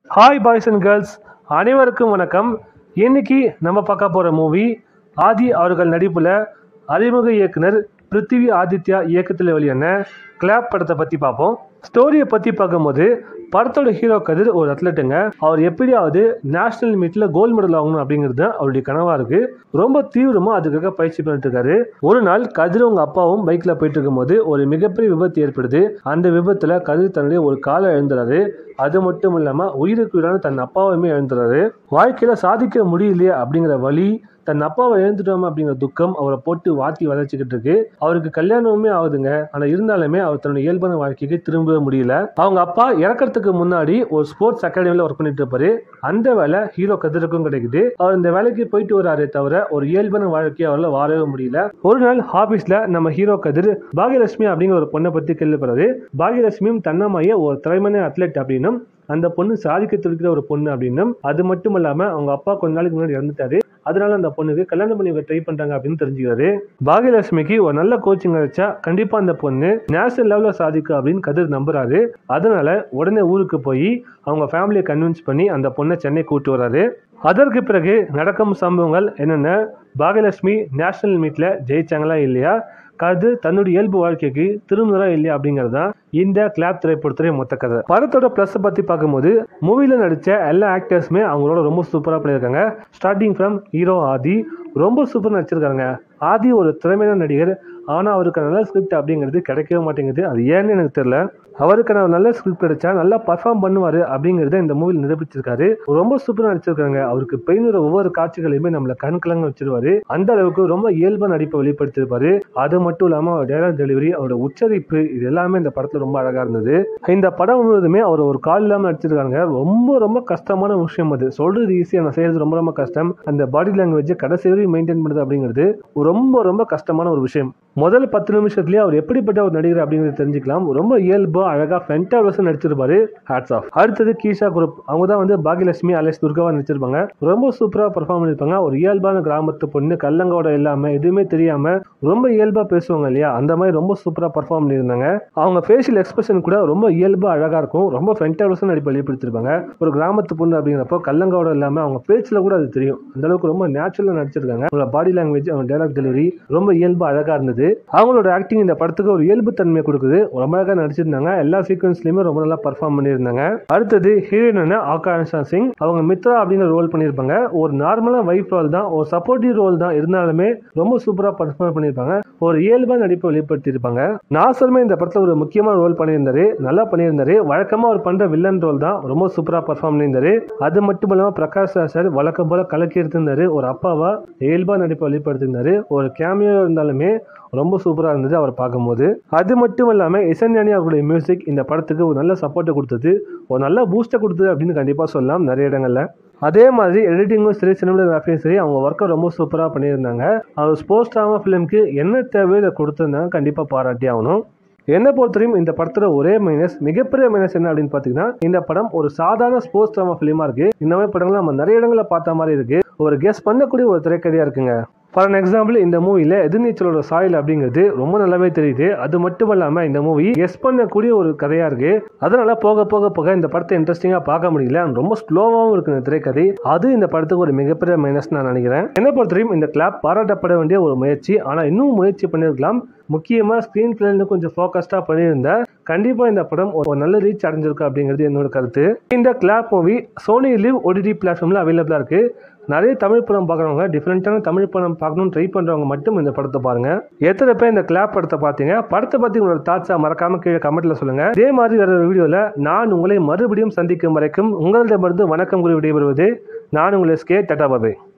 hi boys and girls அனைவருக்கும் வணக்கம் இன்னைக்கு நம்ம பார்க்க போகிற மூவி ஆதி அவர்கள் நடிப்பில் அறிமுக இயக்குனர் பிருத்திவி ஆதித்யா இயக்கத்தில் வெளியான கிளாப் படத்தை பற்றி பார்ப்போம் ஸ்டோரியை பற்றி பார்க்கும்போது படத்தோட ஹீரோ கதிர் ஒரு அத்லட்டுங்க அவர் எப்படியாவது நேஷனல் மீட்டில் கோல்டு மெடல் வாங்கணும் அப்படிங்கிறது தான் அவருடைய கனவாக இருக்குது ரொம்ப தீவிரமாக அதுக்காக பயிற்சி பண்ணிட்டு இருக்காரு ஒரு நாள் கதிர் அவங்க அப்பாவும் பைக்கில் போயிட்டு இருக்கும்போது ஒரு மிகப்பெரிய விபத்து ஏற்படுது அந்த விபத்தில் கதிர் தன்னுடைய ஒரு காலை எழுந்துறாரு அது மட்டும் இல்லாமல் உயிருக்கு உயிரான தன் அப்பாவையுமே எழுந்துறாரு வாழ்க்கையில் சாதிக்க முடியலையே அப்படிங்கிற வழி தன் அப்பாவை எழுந்துட்டோம் அப்படிங்கிற துக்கம் அவரை போட்டு வாத்தி வளர்ச்சிக்கிட்டு இருக்கு அவருக்கு கல்யாணமுமே ஆகுதுங்க ஆனால் இருந்தாலுமே அவர் தன்னுடைய இயல்பான வாழ்க்கைக்கு திரும்பவே முடியல அவங்க அப்பா இறக்கறதுக்கு முன்னாடி ஒரு ஸ்போர்ட்ஸ் அகாடமியில் ஒர்க் பண்ணிட்டு இருப்பாரு அந்த வேலை ஹீரோ கதிருக்கும் கிடைக்குது அவர் இந்த வேலைக்கு போயிட்டு வராரே தவிர ஒரு இயல்பான வாழ்க்கையை அவரால் வாழவே முடியல ஒரு நாள் ஆபீஸ்ல நம்ம ஹீரோ கதிர் பாகியலட்சுமி அப்படிங்கிற ஒரு பொண்ணை பத்தி கேள்விப்படுறாரு பாகியலட்சுமியும் தன்னமாய ஒரு திறமையான அத்லெட் அப்படின்னும் அந்த பொண்ணு சாதிக்க துடிக்கிற ஒரு பொண்ணு அப்படின்னும் அது மட்டும் இல்லாம அவங்க அப்பா கொஞ்ச நாளைக்கு முன்னாடி இறந்துட்டாரு அதனால அந்த பொண்ணுக்கு கல்யாணம் பண்ணி ட்ரை பண்றாங்க அப்படின்னு தெரிஞ்சுக்கிறாரு பாகியலட்சுமிக்கு ஒரு நல்ல கோச்சிங் கிடைச்சா கண்டிப்பா அந்த பொண்ணு நேஷனல் லெவலில் சாதிக்கும் அப்படின்னு கதிர் நம்புறாரு அதனால உடனே ஊருக்கு போய் அவங்க ஃபேமிலியை கன்வின்ஸ் பண்ணி அந்த பொண்ணை சென்னை கூட்டு வராரு அதற்கு பிறகு நடக்கும் சம்பவங்கள் என்னென்ன பாகியலட்சுமி நேஷனல் மீட்ல ஜெயிச்சாங்களா இல்லையா கதிர் தன்னுடைய இயல்பு வாழ்க்கைக்கு திரும்புதா இல்லையா அப்படிங்கிறது தான் இந்த கிளாப் திரைப்படத்துடைய மொத்த கதை படத்தோட ப்ளஸ் பற்றி பார்க்கும்போது மூவியில் நடித்த எல்லா ஆக்டர்ஸுமே அவங்களோட ரொம்ப சூப்பராக பண்ணியிருக்காங்க ஸ்டார்டிங் ஃப்ரம் ஹீரோ ஆதி ரொம்ப சூப்பர் நடிச்சிருக்காங்க ஆதி ஒரு திறமையான நடிகர் ஆனால் அவருக்கு நல்ல ஸ்கிரிப்ட் அப்படிங்கிறது கிடைக்கவே மாட்டேங்குது அது ஏன்னு எனக்கு தெரியல அவருக்கு நான் நல்ல ஸ்கிரிப்ட் கிடைச்சா நல்லா பர்ஃபார்ம் பண்ணுவார் அப்படிங்கிறத இந்த மூவியில் நிரூபிச்சிருக்காரு ரொம்ப சூப்பராக நடிச்சிருக்காங்க அவருக்கு பெயினுற ஒவ்வொரு காட்சிகளையுமே நம்மளை கண்கலங்க வச்சிருவாரு அந்த அளவுக்கு ரொம்ப இயல்பாக நடிப்பை வெளிப்படுத்திருப்பாரு அது மட்டும் இல்லாமல் அவர் டேரக்ட் டெலிவரி அவரோட உச்சரிப்பு இது எல்லாமே இந்த படத்தில் ரொம்ப அழகாக இருந்தது இந்த படம் முழுவதுமே அவர் ஒரு கால் இல்லாமல் நடிச்சிருக்காங்க ரொம்ப ரொம்ப கஷ்டமான விஷயம் அது சொல்றது ஈஸியாக நான் செய்யறது ரொம்ப ரொம்ப கஷ்டம் அந்த பாடி லாங்குவேஜ் கடைசி வரையும் மெயின்டைன் பண்ணுறது அப்படிங்கிறது ரொம்ப ரொம்ப கஷ்டமான ஒரு விஷயம் முதல் பத்து நிமிஷத்துலேயே அவர் எப்படிப்பட்ட ஒரு நடிகர் அப்படிங்கிறது தெரிஞ்சுக்கலாம் ரொம்ப இயல்பா அழகா ஃபென்டாவலஸும் நடிச்சிருப்பாரு ஹேட்ஸ் ஆஃப் அடுத்தது கீஷா குரூப் அவங்க தான் வந்து பாகியலட்சுமி அலேஷ் துர்காவா நடிச்சிருப்பாங்க ரொம்ப சூப்பராக பர்ஃபார்ம் பண்ணியிருப்பாங்க ஒரு இயல்பான கிராமத்து பொண்ணு கல்லங்கோட இல்லாம எதுவுமே தெரியாம ரொம்ப இயல்பா பேசுவாங்க இல்லையா அந்த மாதிரி ரொம்ப சூப்பராக பர்ஃபார்ம் பண்ணியிருந்தாங்க அவங்க ஃபேஷியல் எக்ஸ்பிரஷன் கூட ரொம்ப இயல்பா அழகா இருக்கும் ரொம்ப ஃபென்டாவலஸும் நடிப்பு வெளிப்படுத்திருப்பாங்க ஒரு கிராமத்து பொண்ணு அப்படிங்கிறப்போ கல்லங்கோட இல்லாம அவங்க பேச்சில் கூட அது தெரியும் அந்த அளவுக்கு ரொம்ப நேச்சுரலாக நடிச்சிருக்காங்க அவங்களோட பாடி லாங்குவேஜ் அவங்க டைலாக் டெலிவரி ரொம்ப இயல்பா அழகா இருந்தது அவங்களோட ஆக்டிங் இந்த படத்துக்கு ஒரு இயல்பு தன்மையை கொடுக்குது ரொம்ப அழகாக நடிச்சிருந்தாங்க எல்லா சீக்வன்ஸ்லையுமே ரொம்ப நல்லா பர்ஃபார்ம் பண்ணியிருந்தாங்க அடுத்தது ஹீரோயின் ஆகாஷா சிங் அவங்க மித்ரா அப்படிங்கிற ரோல் பண்ணியிருப்பாங்க ஒரு நார்மலாக வைஃப் ரோல் தான் ஒரு சப்போர்ட்டிவ் ரோல் தான் இருந்தாலுமே ரொம்ப சூப்பராக பர்ஃபார்ம் பண்ணியிருப்பாங்க ஒரு இயல்பான நடிப்பை வெளிப்படுத்தியிருப்பாங்க நாசருமே இந்த படத்தில் ஒரு முக்கியமான ரோல் பண்ணியிருந்தாரு நல்லா பண்ணியிருந்தாரு வழக்கமாக அவர் பண்ணுற வில்லன் ரோல் தான் ரொம்ப சூப்பராக பர்ஃபார்ம் பண்ணியிருந்தாரு அது மட்டும் இல்லாமல் பிரகாஷ் ராஜ் சார் வழக்கம் போல கலக்கி எடுத்திருந்தாரு ஒரு அப்பாவா இயல்பா நடிப்பை வெளிப்படுத்தியிருந்தாரு ஒரு கேமியோ இருந்தாலுமே ரொம்ப சூப்பராக இருந்தது அவர் பார்க்கும்போது அது மட்டும் இல்லாமல் இசன்யானி அவர்களுடைய மியூசிக் இந்த படத்துக்கு ஒரு நல்ல சப்போர்ட்டை கொடுத்தது ஒரு நல்ல பூஸ்ட்டை கொடுத்தது அப்படின்னு கண்டிப்பாக சொல்லலாம் நிறைய இடங்களில் அதே மாதிரி எடிட்டிங்கும் சரி சினிமோகிராஃபியும் சரி அவங்க ஒர்க்கை ரொம்ப சூப்பராக பண்ணியிருந்தாங்க அவர் ஸ்போர்ட்ஸ் ட்ராமா ஃபிலிம்க்கு என்ன தேவையோ இதை கொடுத்துருந்தாங்க கண்டிப்பாக பாராட்டி ஆகணும் என்னை பொறுத்தவரையும் இந்த படத்துல ஒரே மைனஸ் மிகப்பெரிய மைனஸ் என்ன அப்படின்னு பார்த்தீங்கன்னா இந்த படம் ஒரு சாதாரண ஸ்போர்ட்ஸ் ட்ராமா ஃபிலிமா இருக்கு இந்த மாதிரி படங்கள் நம்ம நிறைய இடங்களில் பார்த்த மாதிரி இருக்கு ஒரு கெஸ் பண்ணக்கூடிய ஒரு திரைக்கதையா இருக்குங்க ஃபார் அன் எக்ஸாம்பிள் இந்த மூவியில் எதிர்நீச்சலோட சாயல் அப்படிங்கிறது ரொம்ப நல்லாவே தெரியுது அது மட்டும் இல்லாமல் இந்த மூவி கெஸ் பண்ணக்கூடிய ஒரு கதையாக இருக்கு அதனால போக போக போக இந்த படத்தை இன்ட்ரெஸ்டிங்காக பார்க்க முடியல ரொம்ப ஸ்லோவாகவும் இருக்கு இந்த திரைக்கதை அது இந்த படத்துக்கு ஒரு மிகப்பெரிய மைனஸ் நான் நினைக்கிறேன் என்னை பொறுத்தவரையும் இந்த கிளாப் பாராட்டப்பட வேண்டிய ஒரு முயற்சி ஆனால் இன்னும் முயற்சி பண்ணியிருக்கலாம் முக்கியமாக ஸ்க்ரீன் பிளேன்னு கொஞ்சம் ஃபோக்கஸ்டாக பண்ணியிருந்தா கண்டிப்பாக இந்த படம் ஒரு நல்ல ரீச் அடைஞ்சிருக்கு அப்படிங்கிறது என்னோட கருத்து இந்த Clap movie Sony Liv OTT பிளாட்ஃபார்மில் அவைலபிளாக இருக்கு நிறைய தமிழ் படம் பார்க்குறவங்க டிஃப்ரெண்ட்டான தமிழ் படம் பார்க்கணும்னு ட்ரை பண்ணுறவங்க மட்டும் இந்த படத்தை பாருங்க எத்தனை பேர் இந்த கிளாப் படத்தை பார்த்தீங்க படத்தை பற்றி உங்களோட தாட்ஸா மறக்காம கீழே கமெண்ட்ல சொல்லுங்க இதே மாதிரி வேற வீடியோவில் நான் உங்களை மறுபடியும் சந்திக்கும் வரைக்கும் உங்களிடமிருந்து வணக்கம் கூறி விடைபெறுவது நான் உங்களை ஸ்கே டட்டா பாபே